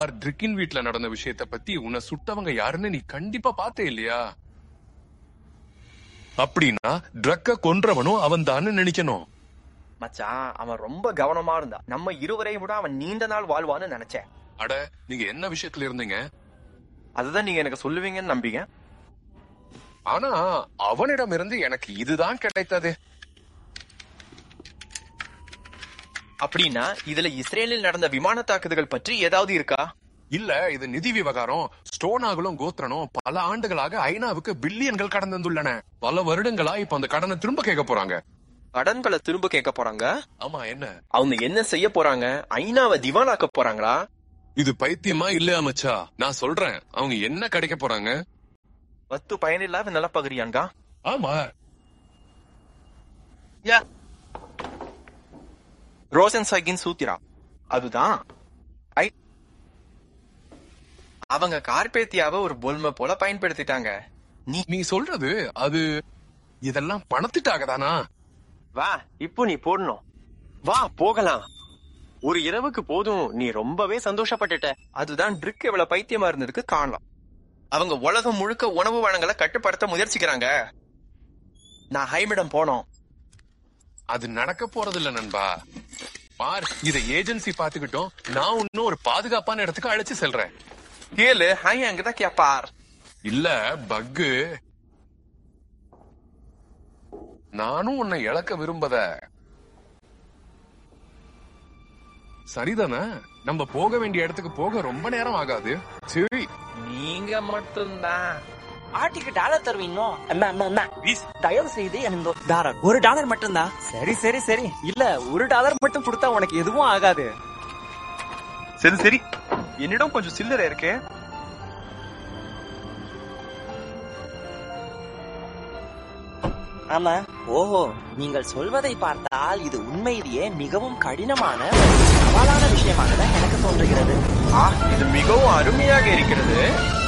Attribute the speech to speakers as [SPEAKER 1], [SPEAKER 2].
[SPEAKER 1] ட்ரிக்கின் வீட்ல நடந்த விஷயத்த பத்தி உன்னை சுட்டவங்க யாருன்னு நீ கண்டிப்பா பார்த்தே இல்லையா அப்படின்னா ட்ரக்க கொன்றவனும் அவன் தான்னு நினைக்கணும்
[SPEAKER 2] மச்சான் அவன் ரொம்ப கவனமா இருந்தா நம்ம இருவரையும் விட அவன் நீண்ட நாள் வாழ்வான்னு நினைச்சேன்
[SPEAKER 1] அட நீங்க என்ன விஷயத்துல இருந்தீங்க
[SPEAKER 2] அதுதான் நீங்க எனக்கு சொல்லுவீங்கன்னு நம்பிங்க
[SPEAKER 1] ஆனா அவனிடம் இருந்து எனக்கு இதுதான் கிடைத்தது
[SPEAKER 2] அப்படின்னா இதுல இஸ்ரேலில் நடந்த விமான தாக்குதல்கள் பற்றி ஏதாவது இருக்கா
[SPEAKER 1] இல்ல இது நிதி விவகாரம் ஸ்டோனாகலும் கோத்ரனும் பல ஆண்டுகளாக ஐநாவுக்கு பில்லியன்கள் கடன் தந்துள்ளன பல வருடங்களா இப்ப அந்த கடனை திரும்ப கேட்க போறாங்க
[SPEAKER 2] கடன்களை திரும்ப கேட்க போறாங்க
[SPEAKER 1] ஆமா என்ன
[SPEAKER 2] அவங்க என்ன செய்ய போறாங்க ஐநாவை திவானாக்க போறாங்களா
[SPEAKER 1] இது பைத்தியமா இல்லையா மச்சா நான் சொல்றேன் அவங்க என்ன கிடைக்க போறாங்க
[SPEAKER 2] பத்து பயனில்லாத நிலப்பகுதியான்கா
[SPEAKER 1] ஆமா
[SPEAKER 2] ரோசன் சைகின் சூத்திரா அதுதான் ஐ அவங்க கார்பேத்தியாவை ஒரு பொல்மை போல பயன்படுத்திட்டாங்க நீ
[SPEAKER 1] நீ சொல்றது அது இதெல்லாம் பணத்திட்டாக தானா
[SPEAKER 2] வா இப்போ நீ போடணும் வா போகலாம் ஒரு இரவுக்கு போதும் நீ ரொம்பவே சந்தோஷப்பட்டுட்ட அதுதான் ட்ரிக் எவ்வளவு பைத்தியமா இருந்ததுக்கு காரணம் அவங்க உலகம் முழுக்க உணவு வளங்களை கட்டுப்படுத்த முயற்சிக்கிறாங்க நான் ஹைமிடம் போனோம்
[SPEAKER 1] அது நடக்க போறது இல்ல நண்பா பார் இத ஏஜென்சி பாத்துக்கிட்டோம் நான் இன்னும் ஒரு பாதுகாப்பான இடத்துக்கு அழைச்சு செல்றேன்
[SPEAKER 2] கேளு ஹை அங்கதான் கேப்பார்
[SPEAKER 1] இல்ல பக்கு நானும் உன்னை இழக்க விரும்பத சரிதானே நம்ம போக வேண்டிய இடத்துக்கு போக ரொம்ப நேரம் ஆகாது சரி
[SPEAKER 2] நீங்க மட்டும்தான்
[SPEAKER 3] ஆட்டிக்கு டாலர் தருவீங்க அண்ணா அண்ணா அண்ணா ப்ளீஸ் தயவு செய்து எனக்கு டாலர் ஒரு டாலர் மட்டும்தான் சரி சரி சரி இல்ல ஒரு டாலர் மட்டும் கொடுத்தா உனக்கு எதுவும் ஆகாது
[SPEAKER 2] சரி சரி என்னிடம் கொஞ்சம் சில்லறை இருக்கு
[SPEAKER 3] ஆமா ஓஹோ நீங்கள் சொல்வதை பார்த்தால் இது உண்மையிலேயே மிகவும் கடினமான ஒரு சவாலான விஷயமாக தான் எனக்கு தோன்றுகிறது
[SPEAKER 2] ஆ இது மிகவும் அருமையாக இருக்கிறது